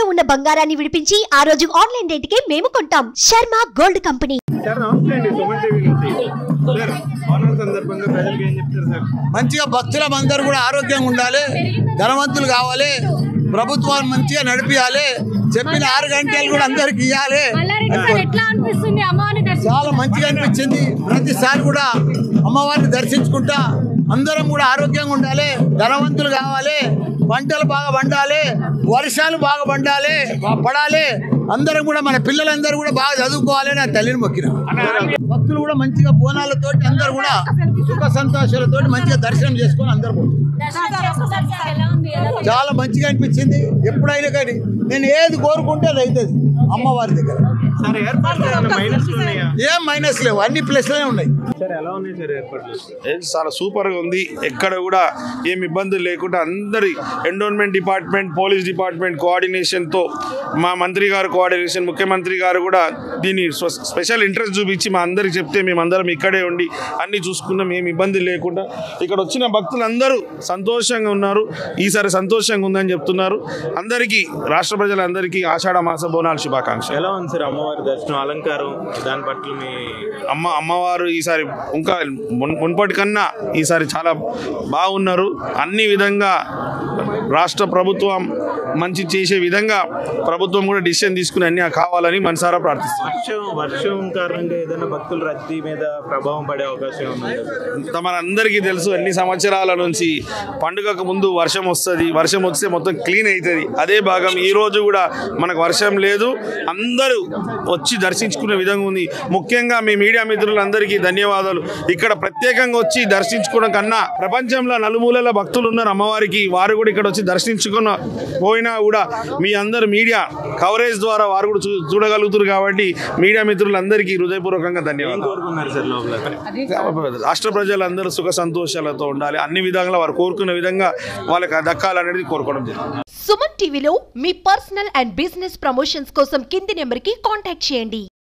తాకట్టులో ఉన్న బంగారాన్ని విడిపించి ఆ రోజు ఆన్లైన్ రేటుకే మేము కొంటాం శర్మ గోల్డ్ కంపెనీ సార్ నమస్తే అండి సుమన్ టీవీ నుంచి సార్ ఓనర్ సందర్భంగా ప్రజలకు ఏం చెప్తారు సార్ మంచిగా భక్తులం అందరూ కూడా ఆరోగ్యంగా ఉండాలి ధనవంతులు కావాలి ప్రభుత్వాలు మంచిగా నడిపియాలి చెప్పిన ఆరు గంటలు కూడా అందరికి ఇవ్వాలి మల్లారెడ్డి సార్ ఎట్లా అనిపిస్తుంది అమ్మవారిని దర్శించుకుంటే? చాలా మంచిగా అనిపించింది ప్రతిసారి కూడా అమ్మవారిని దర్శించుకుంటా అందరం కూడా ఆరోగ్యంగా ఉండాలి ధనవంతులు కావాలి పంటలు బాగా పండాలి వర్షాలు బాగా పండాలి బా- పడాలి అందరం కూడా మన పిల్లలందరూ కూడా బాగా చదువుకోవాలి నా తల్లిని మొక్కిన భక్తులు కూడా మంచిగా బోనాలతోటి అందరూ కూడా సుఖ సంతోషాలతోటి మంచిగా దర్శనం చేసుకొని అందరూ పోతారు. దర్శనం ఒక్కసారి సార్ ఎలా ఉంది ఎలా ఉంది? చాలా మంచిగా అనిపించింది ఎప్పుడైనా కానీ నేను ఏది కోరుకుంటే అది అవుతుంది అమ్మవారి దగ్గర సార్ ఏర్పాట్లు ఏమైనా మైనస్లు ఉన్నాయా ఏం మైనస్ లేవు అన్ని ప్లస్లే ఉన్నాయి సార్ ఎలా ఉన్నాయి సార్ ఏర్పాట్లు ఏ చాలా సూపర్గా ఉంది ఎక్కడ కూడా ఏం ఇబ్బందులు లేకుండా అందరి ఎండోన్మెంట్ డిపార్ట్మెంట్ పోలీస్ డిపార్ట్మెంట్ కోఆర్డినేషన్తో మా మంత్రి గారు కోఆర్డినేషన్ ముఖ్యమంత్రి గారు కూడా దీన్ని స్వ- స్పెషల్ ఇంట్రెస్ట్ చూపించి మా అందరికి చెప్తే మేమందరం ఇక్కడే ఉండి అన్నీ చూసుకున్నాం ఏం ఇబ్బంది లేకుండా ఇక్కడ వచ్చిన భక్తులందరూ సంతోషంగా ఉన్నారు ఈసారి సంతోషంగా ఉందని చెప్తున్నారు అందరికీ రాష్ట్ర ప్రజలందరికీ ఆషాఢ మాస బోనాల శుభాకాంక్షలు ఎలా ఉంది సార్ అమ్మవారి దర్శనం అలంకారం దాని పట్ల మీ అమ్మ అమ్మవారు ఈసారి ఇంకా మున్- మున్పటి కన్నా ఈసారి చాలా బాగున్నారు అన్ని విధంగా రాష్ట్ర ప్రభుత్వం మంచి చేసే విధంగా ప్రభుత్వం కూడా డిసిషన్ తీసుకుని అన్ని కావాలని మనసారా ప్రార్థిస్తాం వర్షం వర్షం కారణంగా ఏదైనా భక్తుల రద్దీ మీద ప్రభావం పడే అవకాశం ఉంది మనందరికీ తెలుసు అన్ని సంవత్సరాల నుంచి పండుగకు ముందు వర్షం వస్తుంది వర్షం వస్తే మొత్తం క్లీన్ అవుతుంది అదే భాగం ఈ రోజు కూడా మనకు వర్షం లేదు అందరూ వచ్చి దర్శించుకునే విధంగా ఉంది ముఖ్యంగా మీ మీడియా మిత్రులందరికీ ధన్యవాదాలు ఇక్కడ ప్రత్యేకంగా వచ్చి దర్శించుకోవడం కన్నా ప్రపంచంలో నలుమూలల భక్తులు ఉన్నారు అమ్మవారికి వారు కూడా ఇక్కడ వచ్చి దర్శించుకున్న పోయినా కూడా మీ అందరు మీడియా కవరేజ్ ద్వారా వారు కూడా చూ- చూడగలుగుతారు కాబట్టి మీడియా మిత్రులందరికీ హృదయపూర్వకంగా ఏం ధన్యవాదాలు కోరుకున్నారు సార్ లోపల రాష్ట్ర ప్రజలందరూ సుఖ సంతోషాలతో ఉండాలి అన్ని విధాలుగా వారు కోరుకున్న విధంగా వాళ్ళకి దక్కాలనేది కోరుకోవడం జరిగింది సుమన్ టీవీలో మీ పర్సనల్ అండ్ బిజినెస్ ప్రమోషన్స్ కోసం కింది నెంబర్ కి కాంటాక్ట్ చేయండి